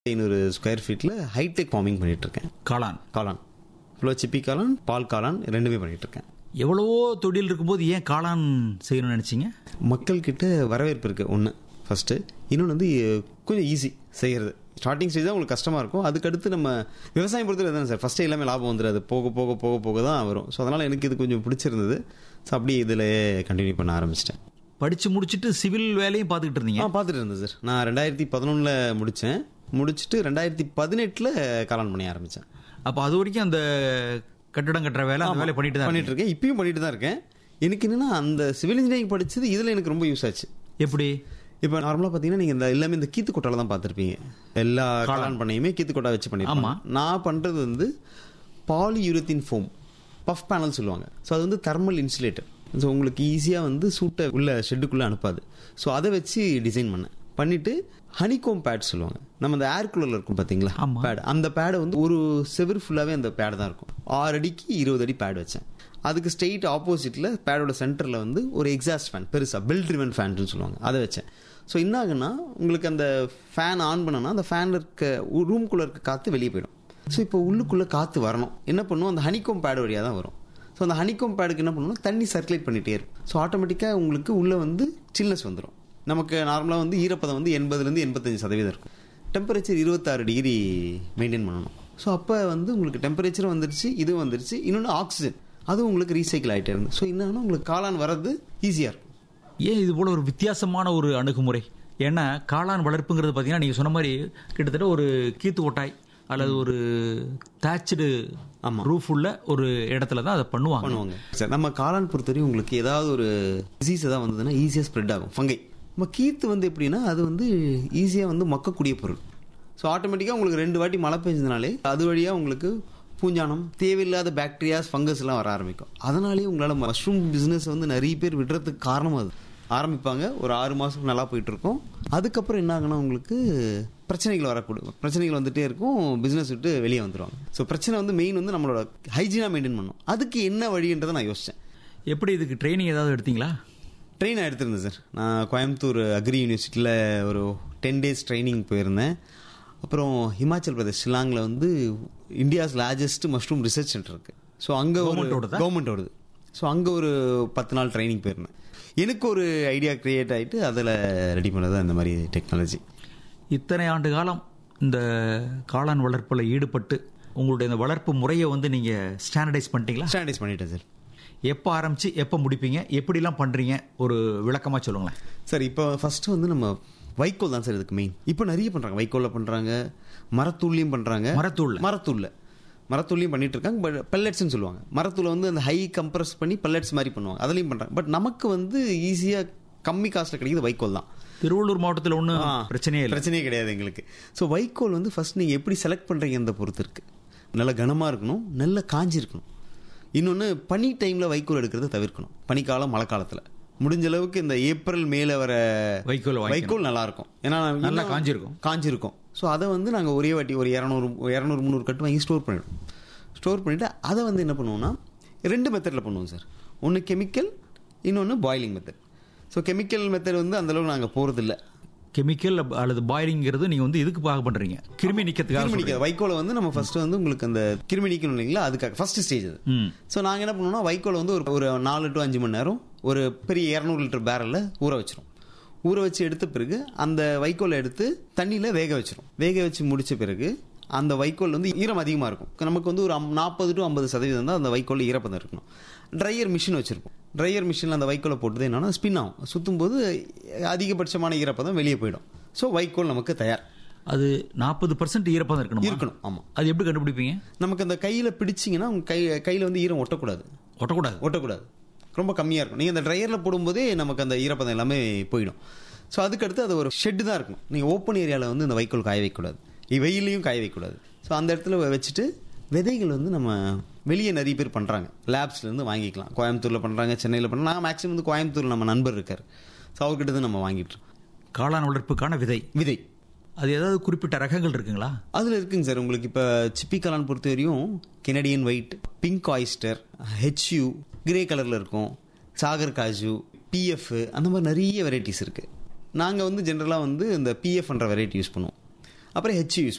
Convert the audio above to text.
ஐநூறு ஸ்கொயர் ஃபீட்டில் hitech farming பண்ணிட்டு இருக்கேன் காளான் காளான் ஃபுல்லாக சிப்பி காளான் பால் காளான் ரெண்டுமே பண்ணிட்டு இருக்கேன் எவ்வளவோ தொழில் இருக்கும்போது ஏன் காளான் செய்யணும்னு நினைச்சீங்க மக்கள்கிட்ட வரவேற்பு இருக்கு ஒன்று ஃபர்ஸ்ட் இன்னொன்று வந்து கொஞ்சம் ஈஸி செய்யறது ஸ்டார்டிங் ஸ்டேஜ் தான் உங்களுக்கு கஷ்டமாக இருக்கும் அதுக்கடுத்து நம்ம விவசாயம் பொறுத்தவரை தானே சார் ஃபஸ்ட்டே எல்லாமே லாபம் வந்துடாது போக போக போக போக தான் வரும் ஸோ அதனால் எனக்கு இது கொஞ்சம் பிடிச்சிருந்தது ஸோ அப்படியே இதில் கண்டினியூ பண்ண ஆரம்பிச்சிட்டேன் படிச்சு முடிச்சிட்டு சிவில் வேலையும் பார்த்துக்கிட்டு இருந்தீங்க ஆ பார்த்துட்டு இருந்தேன் சார் நான் ரெண்டாயிரத்தி பதினொன்றில் முடித்தேன் முடிச்சுட்டு ரெண்டாயிரத்தி பதினெட்டில் காளான் பண்ணி ஆரம்பித்தேன் அப்போ அது வரைக்கும் அந்த கட்டடம் கட்டுற வேலை அந்த வேலை பண்ணிட்டு தான் பண்ணிட்டு இருக்கேன் இப்பயும் பண்ணிட்டு தான் இருக்கேன் எனக்கு என்னன்னா அந்த சிவில் இன்ஜினியரிங் படிச்சது இதில் எனக்கு ரொம்ப யூஸ் ஆச்சு இருக்கீங்க. எப்படி இப்போ நார்மலாக பார்த்தீங்கன்னா நீங்கள் இந்த எல்லாமே இந்த கீத்து கொட்டால தான் பார்த்துருப்பீங்க எல்லா காளான் பண்ணையுமே கீத்து கொட்டா வச்சு பண்ணிருப்பாங்க ஆமா. நான் பண்ணுறது வந்து பாலியூரத்தின் ஃபோம் பஃப் பேனல் சொல்லுவாங்க ஸோ அது வந்து தெர்மல் இன்சுலேட்டர் ஸோ உங்களுக்கு ஈஸியாக வந்து சூட்டை உள்ள ஷெட்டுக்குள்ளே அனுப்பாது ஸோ அதை வச்சு டிசைன் பண்ணேன் பண்ணிட்டு ஹனிகோம் பேட் சொல்லுவாங்க நம்ம அந்த ஏர் கூலரில் இருக்கும் பார்த்தீங்களா ஆமா. பேட் அந்த பேடை வந்து ஒரு செவர் ஃபுல்லாகவே அந்த பேட் தான் இருக்கும் ஆறு அடிக்கு இருபது அடி பேட் வச்சேன் அதுக்கு ஸ்ட்ரெயிட் ஆப்போசிட்டில் பேடோட சென்டரில் வந்து ஒரு எக்ஸாஸ்ட் ஃபேன் பெருசாக பெல் ட்ரிவன் ஃபேன்னு சொல்லுவாங்க அதை வச்சேன் ஸோ என்ன ஆகுன்னா உங்களுக்கு அந்த ஃபேன் ஆன் பண்ணனா அந்த ஃபேனில் இருக்க ரூம்குள்ளே இருக்க காற்று வெளியே போயிடும் ஸோ இப்போ உள்ளுக்குள்ளே காற்று வரணும் என்ன பண்ணும் அந்த ஹனிகோம் பேட் வழியாக தான் வரும் ஸோ அந்த ஹனிகோம் பேடுக்கு என்ன பண்ணணும் தண்ணி சர்க்குலேட் பண்ணிகிட்டே இருக்கும் ஸோ ஆட்டோமேட்டிக்காக உங்களுக்கு உள்ளே வந்து சில்னஸ் வந்துடும் நமக்கு நார்மலாக வந்து ஈரப்பதம் வந்து எண்பதுலேருந்து எண்பத்தஞ்சு சதவீதம் இருக்கும் டெம்பரேச்சர் இருபத்தாறு டிகிரி மெயின்டைன் பண்ணணும் ஸோ அப்போ வந்து உங்களுக்கு டெம்பரேச்சரும் வந்துருச்சு இதுவும் வந்துருச்சு இன்னொன்று ஆக்சிஜன் அதுவும் உங்களுக்கு ரீசைக்கிள் ஆகிட்டே இருந்து ஸோ என்னன்னா உங்களுக்கு காளான் வர்றது ஈஸியாக இருக்கும் ஏன் இது போல ஒரு வித்தியாசமான ஒரு அணுகுமுறை ஏன்னா காளான் வளர்ப்புங்கிறது பார்த்தீங்கன்னா நீங்கள் சொன்ன மாதிரி கிட்டத்தட்ட ஒரு கீத்து கொட்டாய் அல்லது ஒரு தேய்ச்சடு ஆமா. ரூஃப் உள்ள ஒரு இடத்துல தான் அதை பண்ணுவாங்க பண்ணுவாங்க சார் நம்ம காளான் பொறுத்தவரையும் உங்களுக்கு ஏதாவது ஒரு டிசீஸ் ஏதாவது வந்ததுன்னா ஈஸியாக ஸ்ப்ரெட் ஆகும் ஃபங்கை நம்ம கீத்து வந்து எப்படின்னா அது வந்து ஈஸியாக வந்து மக்கக்கூடிய பொருள் ஸோ ஆட்டோமேட்டிக்காக உங்களுக்கு ரெண்டு வாட்டி மழை பெஞ்சதுனாலே அது வழியாக உங்களுக்கு பூஞ்சானம் தேவையில்லாத பாக்டீரியாஸ் ஃபங்கஸ் எல்லாம் வர ஆரம்பிக்கும் அதனாலேயே உங்களால் மஷ்ரூம் பிஸ்னஸ் வந்து நிறைய பேர் விடுறதுக்கு காரணம் அது ஆரம்பிப்பாங்க ஒரு ஆறு மாதம் நல்லா போயிட்டு இருக்கும் அதுக்கப்புறம் என்ன ஆகுனா உங்களுக்கு பிரச்சனைகள் வரக்கூடும் பிரச்சனைகள் வந்துட்டே இருக்கும் பிஸ்னஸ் விட்டு வெளியே வந்துடுவாங்க ஸோ பிரச்சனை வந்து மெயின் வந்து நம்மளோட ஹைஜீனாக மெயின்டைன் பண்ணும் அதுக்கு என்ன வழின்றதை நான் யோசித்தேன் எப்படி இதுக்கு ட்ரைனிங் ஏதாவது எடுத்தீங்களா ட்ரெயின் எடுத்திருந்தேன் சார் நான் கோயம்புத்தூர் அக்ரி யூனிவர்சிட்டியில் ஒரு டென் டேஸ் ட்ரைனிங் போயிருந்தேன் அப்புறம் ஹிமாச்சல் பிரதேஷ் ஷில்லாங்கில் வந்து India's largest mushroom research centre இருக்கு ஸோ அங்கே ஒரு Government-ஓடதா? கவர்மெண்ட்டோடது ஸோ அங்கே ஒரு பத்து நாள் ட்ரைனிங் போயிருந்தேன் எனக்கு ஒரு ஐடியா கிரியேட் ஆகிட்டு அதில் ரெடி பண்ணது அந்த மாதிரி டெக்னாலஜி இத்தனை ஆண்டு காலம் இந்த காளான் வளர்ப்பில் ஈடுபட்டு உங்களுடைய இந்த வளர்ப்பு முறையை வந்து நீங்கள் ஸ்டாண்டர்டைஸ் பண்ணிட்டீங்களா ஸ்டாண்டர்டைஸ் பண்ணிட்டேன் சார் எப்போ ஆரம்பிச்சு எப்போ முடிப்பீங்க எப்படிலாம் பண்ணுறீங்க ஒரு விளக்கமாக சொல்லுங்களேன் சார் இப்போ ஃபர்ஸ்ட் வந்து நம்ம வைக்கோல் தான் சார் இதுக்கு மெயின் இப்போ நிறைய பண்றாங்க வைக்கோல்ல பண்றாங்க மரத்தூள்லையும் பண்றாங்க மரத்தூள்ல? மரத்தூள்ல மரத்தூள்லையும் பண்ணிட்டு இருக்காங்க பட் பெல்லட்ஸ்னு சொல்லுவாங்க மரத்தூளை வந்து அந்த ஹை கம்ப்ரஸ் பண்ணி பெல்லட்ஸ் மாதிரி பண்ணுவாங்க அதுலயும் பண்றாங்க பட் நமக்கு வந்து ஈஸியா கம்மி காஸ்ட்ல கிடைக்குது வைக்கோல் தான் திருவள்ளூர் மாவட்டத்தில் ஒன்றும் ஆ, பிரச்சனையே இல்லை பிரச்சனையே கிடையாது எங்களுக்கு ஸோ வைக்கோல் வந்து ஃபர்ஸ்ட் நீங்க எப்படி செலக்ட் பண்றீங்க பொறுத்து இருக்கு நல்ல கனமா இருக்கணும் நல்ல காஞ்சி இருக்கணும் இன்னொன்று பனி டைம்ல வைக்கோல் எடுக்கிறத தவிர்க்கணும் பனிக்காலம் மழை காலத்துல முடிஞ்ச அளவுக்கு இந்த ஏப்ரல் மேல வர வைக்கோல் வாங்கிக்கணும். வைக்கோல் நல்லா இருக்கும் ஏன்னா நல்லா இன்னும் காஞ்சிருக்கும். காஞ்சிருக்கும் ஸோ அதை வந்து நாங்கள் ஒரே வாட்டி ஒரு இரநூறு இரநூறு முந்நூறு கட்டு வாங்கி ஸ்டோர் பண்ணிடுவோம் ஸ்டோர் பண்ணிவிட்டு அதை வந்து என்ன பண்ணுவோம்னா ரெண்டு மெத்தடில் பண்ணுவோம் சார் ஒன்று கெமிக்கல் இன்னொன்று boiling method so chemical method வந்து அந்தளவுக்கு நாங்கள் போகிறதில்ல கெமிக்கல் அல்லது பாயிலிங்கிறது நீங்கள் வந்து இதுக்கு பாக பண்ணுறீங்க கிருமி நிற்கிறதுக்காக கிருமி நிற்காது வைக்கோலை வந்து நம்ம ஃபர்ஸ்ட் வந்து உங்களுக்கு அந்த கிருமி நிற்கணும் இல்லைங்களா அதுக்காக ஃபர்ஸ்ட் ஸ்டேஜ் அது ம் ஸோ நாங்கள் என்ன பண்ணுவோம்னா வைக்கோலை வந்து ஒரு ஒரு நாலு டு அஞ்சு மணி நேரம் ஒரு பெரிய இரநூறு லிட்டர் பேரலில் ஊற வச்சிரும் ஊற வச்சு எடுத்த பிறகு அந்த வைக்கோலை எடுத்து தண்ணியில் வேக வச்சிரும் வேக வச்சு முடிச்ச பிறகு அந்த வைக்கோல் வந்து ஈரம் அதிகமாக இருக்கும் நமக்கு வந்து ஒரு நாற்பது டு ஐம்பது சதவீதம் தான் அந்த வைக்கோல் ஈரப்பதம் இருக்கணும் ட்ரையர் மிஷின் வச்சிருப்போம் ட்ரையர் மிஷினில் அந்த வைக்கோலை போட்டது என்னன்னா ஸ்பின் ஆகும் சுற்றும் போது அதிகபட்சமான ஈரப்பதம் வெளியே போயிடும் ஸோ வைக்கோல் நமக்கு தயார் அது நாற்பது பர்சன்ட் ஈரப்பதம் இருக்கணும் இருக்கணும் ஆமாம் அது எப்படி கண்டுபிடிப்பீங்க நமக்கு அந்த கையில் பிடிச்சிங்கன்னா உங்க கை கையில் வந்து ஈரம் ஒட்டக்கூடாது ஒட்டக்கூடாது ஒட்டக்கூடாது ரொம்ப கம்மியாக இருக்கும் நீங்கள் அந்த ட்ரையரில் போடும்போதே நமக்கு அந்த ஈரப்பதம் எல்லாமே போயிடும் ஸோ அதுக்கடுத்து அது ஒரு ஷெட்டு தான் இருக்கும் நீங்கள் ஓப்பன் ஏரியாவில் வந்து இந்த வைக்கோல் காய வைக்கக்கூடாது வெயிலையும் காய வைக்கக்கூடாது ஸோ அந்த இடத்துல வச்சுட்டு விதைகள் வந்து நம்ம வெளியே நிறைய பேர் பண்ணுறாங்க லேப்ஸ்லேருந்து வாங்கிக்கலாம் கோயம்புத்தூரில் பண்ணுறாங்க சென்னையில் பண்ணுறாங்க நான் மேக்ஸிமம் வந்து கோயம்புத்தூரில் நம்ம நண்பர் இருக்கார் ஸோ அவர்கிட்ட தான் நம்ம வாங்கிட்டு இருக்கோம். காளான் வளர்ப்புக்கான விதை விதை அது ஏதாவது குறிப்பிட்ட ரகங்கள் இருக்குங்களா அதில் இருக்குங்க சார் உங்களுக்கு இப்போ சிப்பி கலான் பொறுத்த வரையும் Canadian white pink oyster hue grey கலரில் இருக்கும் சாகர் காஜு பிஎஃப் அந்த மாதிரி நிறைய வெரைட்டிஸ் இருக்குது நாங்கள் வந்து ஜென்ரலாக வந்து இந்த பிஎஃப்ன்ற வெரைட்டி யூஸ் பண்ணுவோம் அப்புறம் ஹெச்யூ யூஸ்